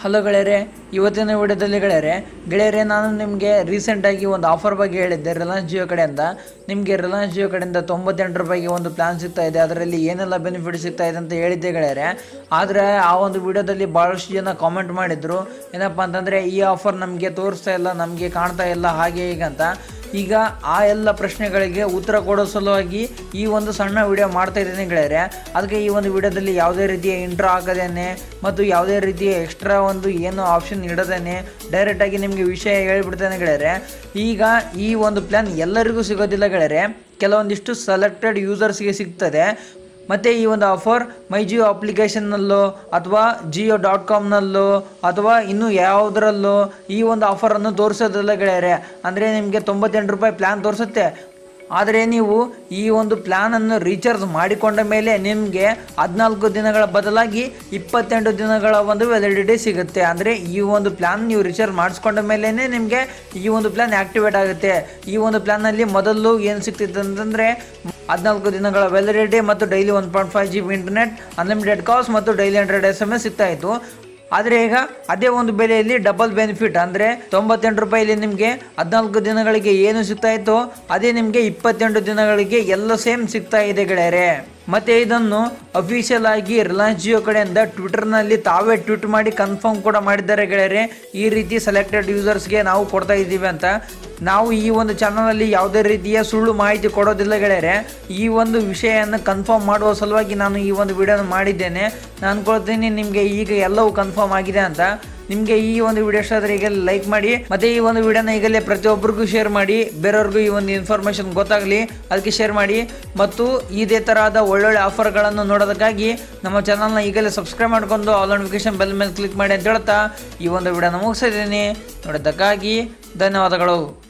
hello ಗೆಳೆಯರೆ ಇವತ್ತಿನ ವಿಡಿಯೋದಲ್ಲಿ ಗೆಳೆಯರೆ ಗೆಳೆಯರೆ ನಾನು ನಿಮಗೆ ರೀಸೆಂಟಾಗಿ ಒಂದು ಆಫರ್ ಬಗ್ಗೆ ಹೇಳಿದ್ದೆ ರಿಲಯನ್ಸ್ ಜಿಯೋ ಕಡೆಯಿಂದ ನಿಮಗೆ ರಿಲಯನ್ಸ್ ಜಿಯೋ ಕಡೆಯಿಂದ ತೊಂಬತ್ತೆಂಟು ರೂಪಾಯಿಗೆ ಒಂದು ಪ್ಲಾನ್ ಸಿಗ್ತಾ ಇದೆ ಅದರಲ್ಲಿ ಏನೆಲ್ಲ ಬೆನಿಫಿಟ್ ಸಿಗ್ತಾ ಇದೆ ಅಂತ ಹೇಳಿದ್ದೆ ಗೆಳೆಯರೆ ಆದರೆ ಆ ಒಂದು ವಿಡಿಯೋದಲ್ಲಿ ಭಾಳಷ್ಟು ಜನ ಕಾಮೆಂಟ್ ಮಾಡಿದ್ರು ಏನಪ್ಪ ಅಂತಂದರೆ ಈ ಆಫರ್ ನಮಗೆ ತೋರಿಸ್ತಾ ಇಲ್ಲ ನಮಗೆ ಕಾಣ್ತಾ ಇಲ್ಲ ಹಾಗೆ ಹೀಗೆ ಅಂತ ಈಗ ಆ ಎಲ್ಲ ಪ್ರಶ್ನೆಗಳಿಗೆ ಉತ್ತರ ಕೊಡೋ ಸಲುವಾಗಿ ಈ ಒಂದು ಸಣ್ಣ ವಿಡಿಯೋ ಮಾಡ್ತಾ ಇದ್ದೀನಿ ಗೆಳೆಯರೆ ಅದಕ್ಕೆ ಈ ಒಂದು ವಿಡಿಯೋದಲ್ಲಿ ಯಾವುದೇ ರೀತಿಯ ಇಂಟ್ರೋ ಹಾಕದೇನೆ ಮತ್ತು ಯಾವುದೇ ರೀತಿಯ ಎಕ್ಸ್ಟ್ರಾ ಒಂದು ಏನು ಆಪ್ಷನ್ ಇಡದೇನೆ ಡೈರೆಕ್ಟಾಗಿ ನಿಮಗೆ ವಿಷಯ ಹೇಳ್ಬಿಡ್ತೇನೆ ಗೆಳೆಯರೆ ಈಗ ಈ ಒಂದು ಪ್ಲ್ಯಾನ್ ಎಲ್ಲರಿಗೂ ಸಿಗೋದಿಲ್ಲ ಗೆಳೆಯರೆ ಕೆಲವೊಂದಿಷ್ಟು ಸೆಲೆಕ್ಟೆಡ್ ಯೂಸರ್ಸ್ಗೆ ಸಿಗ್ತದೆ ಮತ್ತು ಈ ಒಂದು ಆಫರ್ ಮೈ ಜಿಯೋ ಅಪ್ಲಿಕೇಶನ್ನಲ್ಲೋ ಅಥವಾ ಜಿಯೋ ಡಾಟ್ ಕಾಮ್ನಲ್ಲೋ ಅಥವಾ ಇನ್ನೂ ಯಾವುದರಲ್ಲೋ ಈ ಒಂದು ಆಫರನ್ನು ತೋರಿಸೋದಿಲ್ಲ ಗೆಳೆಯರೆ ಅಂದರೆ ನಿಮಗೆ ತೊಂಬತ್ತೆಂಟು ರೂಪಾಯಿ ಪ್ಲ್ಯಾನ್ ತೋರಿಸುತ್ತೆ ಆದರೆ ನೀವು ಈ ಒಂದು ಪ್ಲ್ಯಾನನ್ನು ರೀಚಾರ್ಜ್ ಮಾಡಿಕೊಂಡ ಮೇಲೆ ನಿಮಗೆ ಹದಿನಾಲ್ಕು ದಿನಗಳ ಬದಲಾಗಿ ಇಪ್ಪತ್ತೆಂಟು ದಿನಗಳ ಒಂದು ವ್ಯಾಲಿಡಿಟಿ ಸಿಗುತ್ತೆ ಅಂದರೆ ಈ ಒಂದು ಪ್ಲ್ಯಾನ್ ನೀವು ರೀಚಾರ್ಜ್ ಮಾಡಿಸ್ಕೊಂಡ ಮೇಲೇ ನಿಮಗೆ ಈ ಒಂದು ಪ್ಲ್ಯಾನ್ ಆ್ಯಕ್ಟಿವೇಟ್ ಆಗುತ್ತೆ ಈ ಒಂದು ಪ್ಲ್ಯಾನಲ್ಲಿ ಮೊದಲು ಏನು ಸಿಗ್ತಿತ್ತು ಅಂತಂದರೆ ಹದಿನಾಲ್ಕು ದಿನಗಳ ವ್ಯಾಲಿಡಿಟಿ ಮತ್ತು daily one point five G B internet unlimited calls ಮತ್ತು daily hundred S M S ಸಿಗ್ತಾ ಇತ್ತು ಆದರೆ ಈಗ ಅದೇ ಒಂದು ಬೆಲೆಯಲ್ಲಿ ಡಬಲ್ ಬೆನಿಫಿಟ್ ಅಂದರೆ ತೊಂಬತ್ತೆಂಟು ರೂಪಾಯಿಲಿ ನಿಮಗೆ ಹದಿನಾಲ್ಕು ದಿನಗಳಿಗೆ ಏನು ಸಿಗ್ತಾ ಇತ್ತು ಅದೇ ನಿಮಗೆ ಇಪ್ಪತ್ತೆಂಟು ದಿನಗಳಿಗೆ ಎಲ್ಲ ಸೇಮ್ ಸಿಗ್ತಾ ಇದೆ ಗೆಳೆಯರೆ ಮತ್ತೆ ಇದನ್ನು ಅಫಿಷಿಯಲ್ ಆಗಿ ರಿಲಯನ್ಸ್ ಜಿಯೋ ಕಡೆಯಿಂದ ಟ್ವಿಟರ್ನಲ್ಲಿ ತಾವೇ ಟ್ವೀಟ್ ಮಾಡಿ ಕನ್ಫರ್ಮ್ ಕೂಡ ಮಾಡಿದ್ದಾರೆ ಗೆಳೆಯರೆ ಈ ರೀತಿ ಸೆಲೆಕ್ಟೆಡ್ ಯೂಸರ್ಸ್ಗೆ ನಾವು ಕೊಡ್ತಾ ಇದ್ದೀವಿ ಅಂತ ನಾವು ಈ ಒಂದು ಚಾನಲಲ್ಲಿ ಯಾವುದೇ ರೀತಿಯ ಸುಳ್ಳು ಮಾಹಿತಿ ಕೊಡೋದಿಲ್ಲ ಗೆಳೆಯರೆ ಈ ಒಂದು ವಿಷಯವನ್ನು ಕನ್ಫರ್ಮ್ ಮಾಡುವ ಸಲುವಾಗಿ ನಾನು ಈ ಒಂದು ವಿಡಿಯೋನ ಮಾಡಿದ್ದೇನೆ ನಾನು ಅನ್ಕೊಳ್ತೀನಿ ನಿಮಗೆ ಈಗ ಎಲ್ಲವೂ ಕನ್ಫರ್ಮ್ ಆಗಿದೆ ಅಂತ ನಿಮಗೆ ಈ ಒಂದು ವಿಡಿಯೋ ಇಷ್ಟ ಆದರೆ ಈಗಲೇ ಲೈಕ್ ಮಾಡಿ ಮತ್ತೆ ಈ ಒಂದು ವಿಡಿಯೋನ ಈಗಲೇ ಪ್ರತಿಯೊಬ್ಬರಿಗೂ ಶೇರ್ ಮಾಡಿ ಬೇರೆಯವ್ರಿಗೂ ಈ ಒಂದು ಇನ್ಫಾರ್ಮೇಷನ್ ಗೊತ್ತಾಗಲಿ ಅದಕ್ಕೆ ಶೇರ್ ಮಾಡಿ ಮತ್ತು ಇದೇ ತರಹದ ಒಳ್ಳೊಳ್ಳೆ ಆಫರ್ಗಳನ್ನು ನೋಡೋದಕ್ಕಾಗಿ ನಮ್ಮ ಚಾನಲ್ನ ಈಗಲೇ ಸಬ್ಸ್ಕ್ರೈಬ್ ಮಾಡ್ಕೊಂಡು ಆಲ್ ನೋಟಿಫಿಕೇಶನ್ ಬೆಲ್ ಮೇಲೆ ಕ್ಲಿಕ್ ಮಾಡಿ ಅಂತ ಹೇಳ್ತಾ ಈ ಒಂದು ವಿಡಿಯೋನ ಮುಗಿಸಿದ್ದೀನಿ ನೋಡೋದಕ್ಕಾಗಿ ಧನ್ಯವಾದಗಳು